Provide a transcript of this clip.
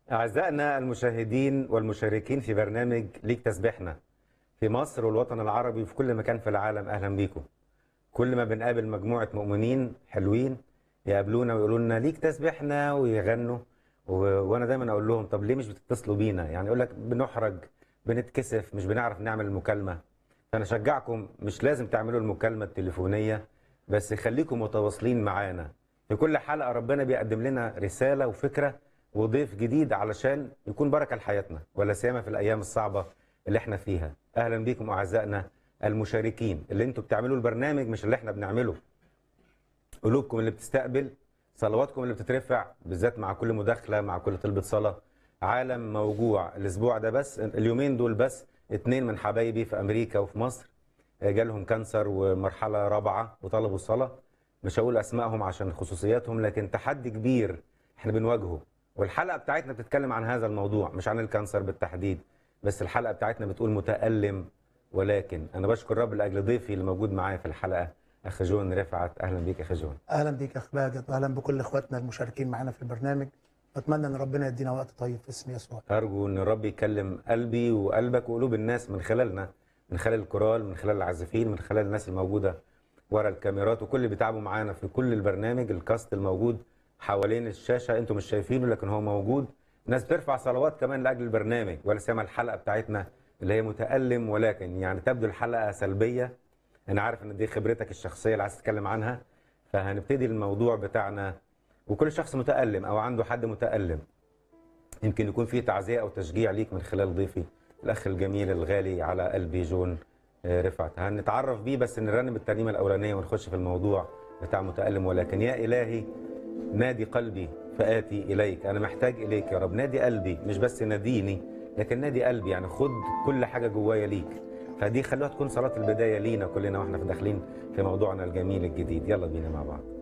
أعزائنا المشاهدين والمشاركين في برنامج ليك تسبيحنا في مصر والوطن العربي وفي كل مكان في العالم أهلا بيكم كل ما بنقابل مجموعة مؤمنين حلوين يقابلونا ويقولوا لنا ليك تسبيحنا ويغنوا و... وأنا دايما أقول لهم طب ليه مش بتتصلوا بينا يعني يقول لك بنحرج بنتكسف مش بنعرف نعمل المكالمة فأنا أشجعكم مش لازم تعملوا المكالمة التليفونية بس خليكم متواصلين معانا في كل حلقة ربنا بيقدم لنا رسالة وفكرة وضيف جديد علشان يكون بركة لحياتنا ولا سيما في الأيام الصعبة اللي احنا فيها أهلا بيكم أعزائنا المشاركين اللي انتوا بتعملوا البرنامج مش اللي احنا بنعمله قلوبكم اللي بتستقبل صلواتكم اللي بتترفع بالذات مع كل مداخلة مع كل طلبة صلاة عالم موجوع الأسبوع ده بس اليومين دول بس اتنين من حبايبي في أمريكا وفي مصر جالهم كانسر ومرحلة رابعة وطلبوا الصلاة مش هقول أسمائهم عشان خصوصياتهم لكن تحدي كبير احنا بنواجهه والحلقة بتاعتنا بتتكلم عن هذا الموضوع مش عن الكانسر بالتحديد بس الحلقة بتاعتنا بتقول متألم ولكن أنا بشكر الرب لأجل ضيفي اللي موجود معايا في الحلقة أخ جون رفعت أهلا بيك أخ جون اهلا بيك يا اخ باجد واهلا بكل اخواتنا المشاركين معانا في البرنامج اتمنى ان ربنا يدينا وقت طيب في اسم يسوع أرجو أن الرب يكلم قلبي وقلبك وقلوب الناس من خلالنا من خلال الكورال من خلال العازفين من خلال الناس الموجودة ورا الكاميرات وكل اللي بيتعبوا معانا في كل البرنامج الكاست الموجود حوالين الشاشة انتم مش شايفينه لكن هو موجود ناس بترفع صلوات كمان لأجل البرنامج ولا سيما الحلقة بتاعتنا اللي هي متألم ولكن يعني تبدو الحلقة سلبية أنا عارف إن دي خبرتك الشخصية اللي عايز تتكلم عنها فهنبتدي الموضوع بتاعنا وكل شخص متألم أو عنده حد متألم يمكن يكون في تعزية أو تشجيع ليك من خلال ضيفي الأخ الجميل الغالي على قلبي جون آه، رفعت هنتعرف بيه بس نرنم الترنيمة الأولانية ونخش في الموضوع بتاع متألم ولكن يا إلهي نادي قلبي فآتي إليك أنا محتاج إليك يا رب نادي قلبي مش بس ناديني لكن نادي قلبي يعني خد كل حاجة جوايا ليك فدي خلوها تكون صلاة البداية لينا كلنا واحنا في داخلين في موضوعنا الجميل الجديد يلا بينا مع بعض